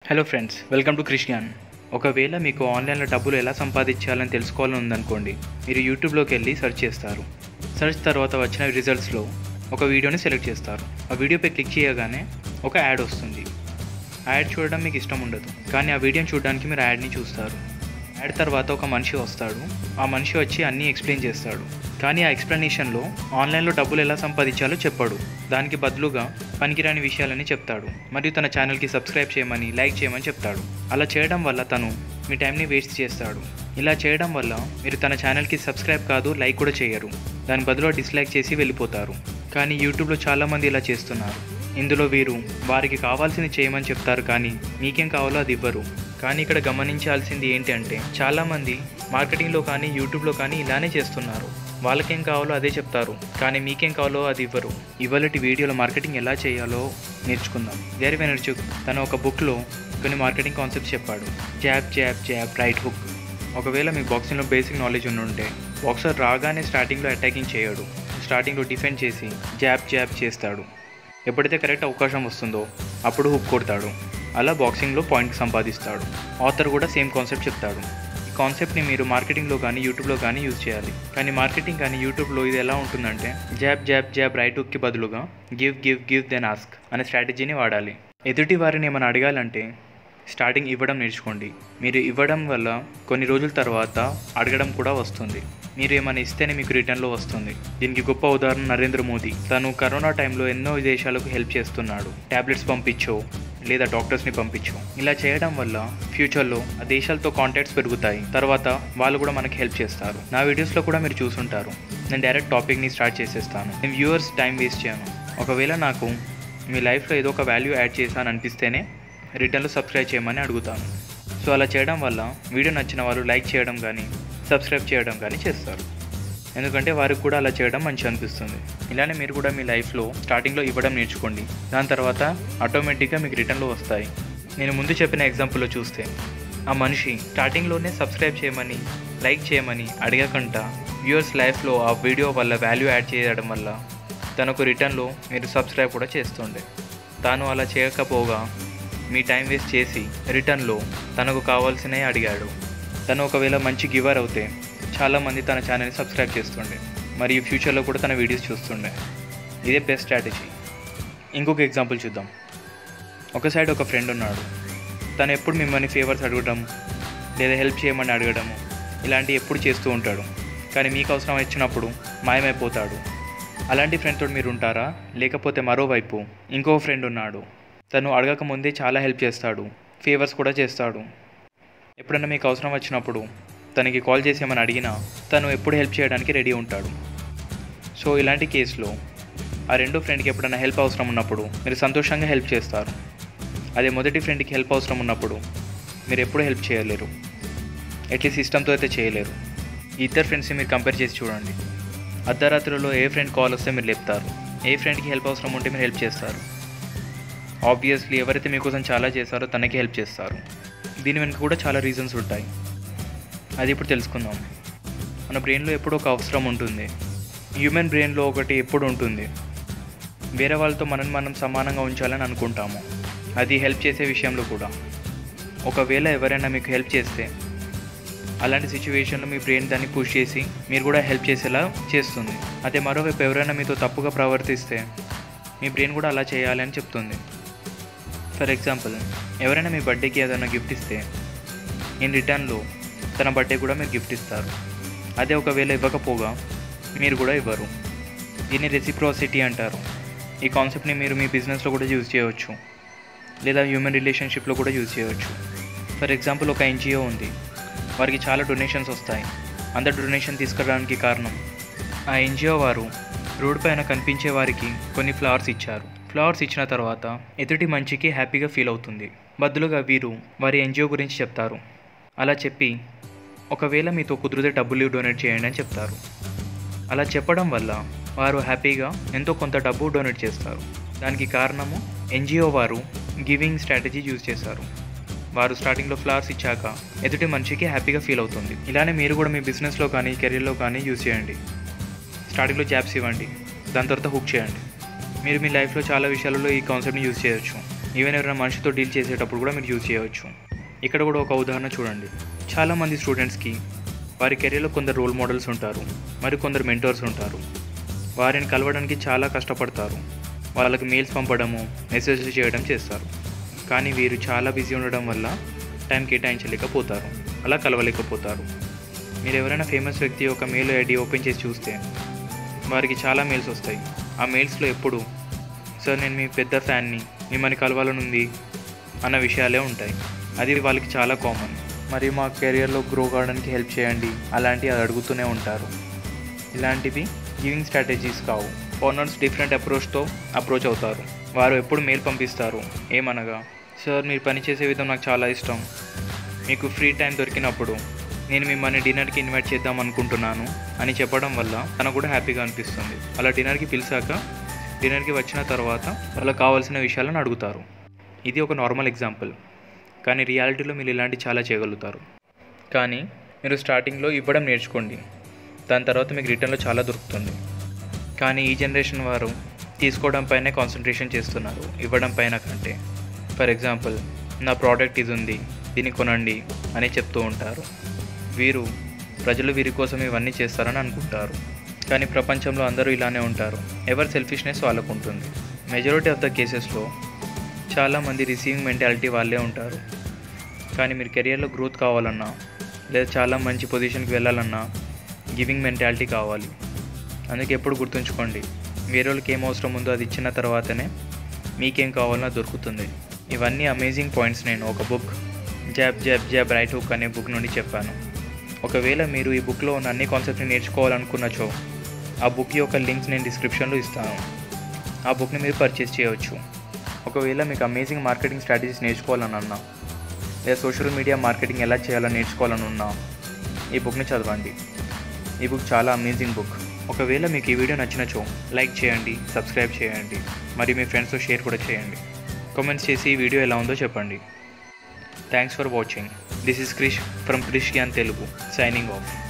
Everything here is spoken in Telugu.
hello friends welcome to Krish Gyan ఒకవేళ మీకు ఆన్లైన్లో డబ్బులు ఎలా సంపాదించాలని తెలుసుకోవాలని ఉందనుకోండి మీరు యూట్యూబ్లోకి వెళ్ళి సెర్చ్ చేస్తారు సెర్చ్ తర్వాత వచ్చిన రిజల్ట్స్లో ఒక వీడియోని సెలెక్ట్ చేస్తారు ఆ వీడియోపై క్లిక్ చేయగానే ఒక యాడ్ వస్తుంది ఆ యాడ్ చూడడం మీకు ఇష్టం ఉండదు కానీ ఆ వీడియోని చూడడానికి మీరు యాడ్ని చూస్తారు యాడ్ తర్వాత ఒక మనిషి వస్తాడు ఆ మనిషి వచ్చి అన్నీ ఎక్స్ప్లెయిన్ చేస్తాడు కానీ ఆ ఎక్స్ప్లెనేషన్లో ఆన్లైన్లో డబ్బులు ఎలా సంపాదించాలో చెప్పాడు దానికి బదులుగా పనికిరాని విషయాలని చెప్తాడు మరియు తన ఛానల్కి సబ్స్క్రైబ్ చేయమని లైక్ చేయమని చెప్తాడు అలా చేయడం వల్ల తను మీ టైంని వేస్ట్ చేస్తాడు ఇలా చేయడం వల్ల మీరు తన ఛానల్కి సబ్స్క్రైబ్ కాదు లైక్ కూడా చేయరు దాని బదులు డిస్లైక్ చేసి వెళ్ళిపోతారు కానీ యూట్యూబ్లో చాలామంది ఇలా చేస్తున్నారు ఇందులో వీరు వారికి కావాల్సింది చేయమని చెప్తారు కానీ మీకేం కావాలో అది ఇవ్వరు కానీ ఇక్కడ గమనించాల్సింది ఏంటి అంటే చాలామంది మార్కెటింగ్లో కానీ యూట్యూబ్లో కానీ ఇలానే చేస్తున్నారు వాళ్ళకేం కావాలో అదే చెప్తారు కానీ మీకేం కావాలో అది ఇవ్వరు ఇవాళటి వీడియోలో మార్కెటింగ్ ఎలా చేయాలో నేర్చుకుందాం వేరే వెనర్చుక్ తన ఒక బుక్లో కొన్ని మార్కెటింగ్ కాన్సెప్ట్స్ చెప్పాడు jab jab jab right hook ఒకవేళ మీ బాక్సింగ్లో బేసిక్ నాలెడ్జ్ ఉంటే బాక్సర్ రాగానే స్టార్టింగ్లో అటాకింగ్ చేయడు స్టార్టింగ్లో డిఫెండ్ చేసి జాబ్ జాబ్ చేస్తాడు ఎప్పుడైతే కరెక్ట్ అవకాశం వస్తుందో అప్పుడు హుక్ కొడతాడు అలా బాక్సింగ్లో పాయింట్ సంపాదిస్తాడు ఆథర్ కూడా సేమ్ కాన్సెప్ట్ చెప్తాడు ఈ కాన్సెప్ట్ని మీరు మార్కెటింగ్లో కానీ యూట్యూబ్లో కానీ యూజ్ చేయాలి కానీ మార్కెటింగ్ కానీ యూట్యూబ్లో ఇది ఎలా ఉంటుందంటే జాబ్ జాబ్ జాబ్ రైట్ హుక్కి బదులుగా give give give then ask అనే స్ట్రాటజీని వాడాలి ఎదుటి వారిని ఏమైనా అడగాలంటే స్టార్టింగ్ ఇవ్వడం నేర్చుకోండి మీరు ఇవ్వడం వల్ల కొన్ని రోజుల తర్వాత అడగడం కూడా వస్తుంది మీరు ఏమైనా ఇస్తేనే మీకు రిటర్న్లో వస్తుంది దీనికి గొప్ప ఉదాహరణ నరేంద్ర మోదీ తను కరోనా టైంలో ఎన్నో దేశాలకు హెల్ప్ చేస్తున్నాడు ట్యాబ్లెట్స్ పంపించో లేదా డాక్టర్స్ని పంపించు ఇలా చేయడం వల్ల ఫ్యూచర్లో ఆ దేశాలతో కాంటాక్ట్స్ పెరుగుతాయి తర్వాత వాళ్ళు కూడా మనకి హెల్ప్ చేస్తారు నా వీడియోస్లో కూడా మీరు చూసుంటారు నేను డైరెక్ట్ టాపిక్ని స్టార్ట్ చేసేస్తాను నేను వ్యూవర్స్ టైం వేస్ట్ చేయను ఒకవేళ నాకు మీ లైఫ్లో ఏదో ఒక వాల్యూ యాడ్ చేశాను అనిపిస్తేనే రిటర్న్లో సబ్స్క్రైబ్ చేయమని అడుగుతాను సో అలా చేయడం వల్ల వీడియో నచ్చిన వాళ్ళు లైక్ చేయడం కానీ సబ్స్క్రైబ్ చేయడం కానీ చేస్తారు ఎందుకంటే వారికి కూడా అలా చేయడం మంచి అనిపిస్తుంది ఇలానే మీరు కూడా మీ లైఫ్లో స్టార్టింగ్లో ఇవ్వడం నేర్చుకోండి దాని తర్వాత ఆటోమేటిక్గా మీకు రిటర్న్లో వస్తాయి నేను ముందు చెప్పిన ఎగ్జాంపుల్లో చూస్తే ఆ మనిషి స్టార్టింగ్లోనే సబ్స్క్రైబ్ చేయమని లైక్ చేయమని అడగకుండా వ్యూవర్స్ లైఫ్లో ఆ వీడియో వల్ల వాల్యూ యాడ్ చేయడం వల్ల తనకు రిటర్న్లో మీరు సబ్స్క్రైబ్ కూడా చేస్తుండే తాను అలా చేయకపోగా మీ టైం వేస్ట్ చేసి రిటర్న్లో తనకు కావాల్సినవి అడిగాడు తను ఒకవేళ మంచి గివర్ అవుతే చాలామంది తన ఛానల్ని సబ్స్క్రైబ్ చేస్తుండే మరియు ఫ్యూచర్లో కూడా తన వీడియోస్ చూస్తుండే ఇదే బెస్ట్ స్ట్రాటజీ ఇంకొక ఎగ్జాంపుల్ చూద్దాం ఒక సైడ్ ఒక ఫ్రెండ్ ఉన్నాడు తను ఎప్పుడు మిమ్మల్ని ఫేవర్స్ అడగడం లేదా హెల్ప్ చేయమని అడగడము ఇలాంటివి ఎప్పుడు చేస్తూ ఉంటాడు కానీ మీకు అవసరం వచ్చినప్పుడు మాయమైపోతాడు అలాంటి ఫ్రెండ్తో మీరు ఉంటారా లేకపోతే మరోవైపు ఇంకో ఫ్రెండ్ ఉన్నాడు తను అడగక ముందే చాలా హెల్ప్ చేస్తాడు ఫేవర్స్ కూడా చేస్తాడు ఎప్పుడైనా మీకు అవసరం వచ్చినప్పుడు తనకి కాల్ చేసి ఏమైనా అడిగినా తను ఎప్పుడు హెల్ప్ చేయడానికి రెడీ ఉంటాడు సో ఇలాంటి కేసులో ఆ రెండో ఫ్రెండ్కి ఎప్పుడైనా హెల్ప్ అవసరం ఉన్నప్పుడు మీరు సంతోషంగా హెల్ప్ చేస్తారు అదే మొదటి ఫ్రెండ్కి హెల్ప్ అవసరం ఉన్నప్పుడు మీరు ఎప్పుడు హెల్ప్ చేయలేరు అట్లీస్ట్ సిస్టమ్తో అయితే చేయలేరు ఈ ఇద్దరు ఫ్రెండ్స్ని మీరు కంపేర్ చేసి చూడండి అర్ధరాత్రిలో ఏ ఫ్రెండ్ కాల్ వస్తే మీరు లేపుతారు ఏ ఫ్రెండ్కి హెల్ప్ అవసరం ఉంటే మీరు హెల్ప్ చేస్తారు ఆబ్వియస్లీ ఎవరైతే మీకోసం చాలా చేస్తారో తనకి హెల్ప్ చేస్తారు దీని వెనుక కూడా చాలా రీజన్స్ ఉంటాయి అది ఇప్పుడు తెలుసుకుందాం మన బ్రెయిన్లో ఎప్పుడో ఒక అవసరం ఉంటుంది హ్యూమన్ బ్రెయిన్లో ఒకటి ఎప్పుడు ఉంటుంది వేరే వాళ్ళతో మనని మనం సమానంగా ఉంచాలని అనుకుంటాము అది హెల్ప్ చేసే విషయంలో కూడా ఒకవేళ ఎవరైనా మీకు హెల్ప్ చేస్తే అలాంటి సిచ్యువేషన్లో మీ బ్రెయిన్ దాన్ని పుష్ చేసి మీరు కూడా హెల్ప్ చేసేలా చేస్తుంది అదే మరోవైపు ఎవరైనా మీతో తప్పుగా ప్రవర్తిస్తే మీ బ్రెయిన్ కూడా అలా చేయాలి అని చెప్తుంది ఫర్ ఎగ్జాంపుల్ ఎవరైనా మీ బర్త్డేకి ఏదైనా గిఫ్ట్ ఇస్తే ఇన్ రిటర్న్లో తన బర్త్డే కూడా మీరు గిఫ్ట్ ఇస్తారు అదే ఒకవేళ ఇవ్వకపోగా మీరు కూడా ఇవ్వరు దీన్ని రెసిప్రాసిటీ అంటారు ఈ కాన్సెప్ట్ని మీరు మీ బిజినెస్లో కూడా యూజ్ చేయవచ్చు లేదా హ్యూమన్ రిలేషన్షిప్లో కూడా యూజ్ చేయవచ్చు ఫర్ ఎగ్జాంపుల్ ఒక ఎన్జిఓ ఉంది వారికి చాలా డొనేషన్స్ వస్తాయి అంత డొనేషన్ తీసుకురావడానికి కారణం ఆ ఎన్జిఓ వారు రోడ్ పైన కనిపించే వారికి కొన్ని ఫ్లవర్స్ ఇచ్చారు ఫ్లవర్స్ ఇచ్చిన తర్వాత ఎదుటి మంచికి హ్యాపీగా ఫీల్ అవుతుంది బదులుగా వీరు వారి ఎన్జిఓ గురించి చెప్తారు అలా చెప్పి ఒకవేళ మీతో కుదిరితే డబ్బులు డొనేట్ చేయండి అని చెప్తారు అలా చెప్పడం వల్ల వారు హ్యాపీగా ఎంతో కొంత డబ్బు డొనేట్ చేస్తారు దానికి కారణము ఎన్జిఓ వారు గివింగ్ స్ట్రాటజీ యూజ్ చేశారు వారు స్టార్టింగ్లో ఫ్లవర్స్ ఇచ్చాక ఎదుటి మనిషికి హ్యాపీగా ఫీల్ అవుతుంది ఇలానే మీరు కూడా మీ బిజినెస్లో కానీ కెరీర్లో కానీ యూజ్ చేయండి స్టార్టింగ్లో జాబ్స్ ఇవ్వండి దాని తర్వాత హుక్ చేయండి మీరు మీ లైఫ్లో చాలా విషయాలలో ఈ కాన్సెప్ట్ని యూజ్ చేయొచ్చు ఈవెన్ ఎవరైనా మనిషితో డీల్ చేసేటప్పుడు కూడా మీరు యూజ్ చేయవచ్చు ఇక్కడ కూడా ఒక ఉదాహరణ చూడండి చాలామంది స్టూడెంట్స్కి వారి కెరీర్లో కొందరు రోల్ మోడల్స్ ఉంటారు మరి కొందరు మెంటర్స్ ఉంటారు వారిని కలవడానికి చాలా కష్టపడతారు వాళ్ళకి మెయిల్స్ పంపడము మెసేజ్లు చేయడం చేస్తారు కానీ వీరు చాలా బిజీ ఉండడం వల్ల టైం కేటాయించలేకపోతారు అలా కలవలేకపోతారు మీరు ఎవరైనా ఫేమస్ వ్యక్తి యొక్క మెయిల్ ఐడి ఓపెన్ చేసి చూస్తే వారికి చాలా మెయిల్స్ వస్తాయి ఆ మెయిల్స్లో ఎప్పుడు సార్ నేను మీ పెద్ద ఫ్యాన్ని మిమ్మల్ని కలవాలనుంది అన్న విషయాలే ఉంటాయి అది వాళ్ళకి చాలా కామన్ మరి మా కెరియర్లో గ్రో కావడానికి హెల్ప్ చేయండి అలాంటివి అది అడుగుతూనే ఉంటారు ఇలాంటివి గివింగ్ స్ట్రాటజీస్ కావు ఓనర్స్ డిఫరెంట్ అప్రోచ్తో అప్రోచ్ అవుతారు వారు ఎప్పుడు మెయిల్ పంపిస్తారు ఏమనగా సార్ మీరు పని చేసే విధం నాకు చాలా ఇష్టం మీకు ఫ్రీ టైం దొరికినప్పుడు నేను మిమ్మల్ని డిన్నర్కి ఇన్వైట్ చేద్దాం అనుకుంటున్నాను అని చెప్పడం వల్ల తనకు కూడా హ్యాపీగా అనిపిస్తుంది అలా డిన్నర్కి పిలిచాక డిన్నర్కి వచ్చిన తర్వాత వాళ్ళకి కావాల్సిన విషయాలను అడుగుతారు ఇది ఒక నార్మల్ ఎగ్జాంపుల్ కానీ రియాలిటీలో మీరు ఇలాంటి చాలా చేయగలుగుతారు కానీ మీరు స్టార్టింగ్లో ఇవ్వడం నేర్చుకోండి దాని తర్వాత మీకు రిటర్న్లో చాలా దొరుకుతుంది కానీ ఈ జనరేషన్ వారు తీసుకోవడం పైనే కాన్సన్ట్రేషన్ చేస్తున్నారు ఇవ్వడం పైన కంటే ఫర్ ఎగ్జాంపుల్ నా ప్రోడక్ట్ ఇది ఉంది దీన్ని కొనండి అని చెప్తూ ఉంటారు వీరు ప్రజలు వీరి కోసం ఇవన్నీ చేస్తారని అనుకుంటారు కానీ ప్రపంచంలో అందరూ ఇలానే ఉంటారు ఎవరి సెల్ఫిష్నెస్ వాళ్ళకు ఉంటుంది మెజారిటీ ఆఫ్ ద కేసెస్లో చాలామంది రిసీవింగ్ మెంటాలిటీ వాళ్ళే ఉంటారు కానీ మీరు కెరియర్లో గ్రోత్ కావాలన్నా లేదా చాలా మంచి పొజిషన్కి వెళ్ళాలన్నా గివింగ్ మెంటాలిటీ కావాలి అందుకే ఎప్పుడు గుర్తుంచుకోండి వేరే వాళ్ళకి ఏం అవసరం ఉందో అది ఇచ్చిన తర్వాతనే మీకేం కావాలన్నా దొరుకుతుంది ఇవన్నీ అమేజింగ్ పాయింట్స్ నేను ఒక book jab jab jab right hook అనే బుక్ నుండి చెప్పాను ఒకవేళ మీరు ఈ బుక్లో ఉన్న అన్ని కాన్సెప్ట్ని నేర్చుకోవాలనుకున్నచో ఆ బుక్ యొక్క లింక్స్ నేను డిస్క్రిప్షన్లో ఇస్తాను ఆ బుక్ని మీరు పర్చేస్ చేయవచ్చు ఒకవేళ మీకు అమేజింగ్ మార్కెటింగ్ స్ట్రాటజీస్ నేర్చుకోవాలని అన్నా లేదా సోషల్ మీడియా మార్కెటింగ్ ఎలా చేయాలో నేర్చుకోవాలని ఉన్నా ఈ బుక్ని చదవండి ఈ బుక్ చాలా అమేజింగ్ బుక్ ఒకవేళ మీకు ఈ వీడియో నచ్చినచో లైక్ చేయండి సబ్స్క్రైబ్ చేయండి మరి మీ ఫ్రెండ్స్తో షేర్ కూడా చేయండి కామెంట్స్ చేసి ఈ వీడియో ఎలా ఉందో చెప్పండి thanks for watching this is Krish from Krish Gyan Telugu signing of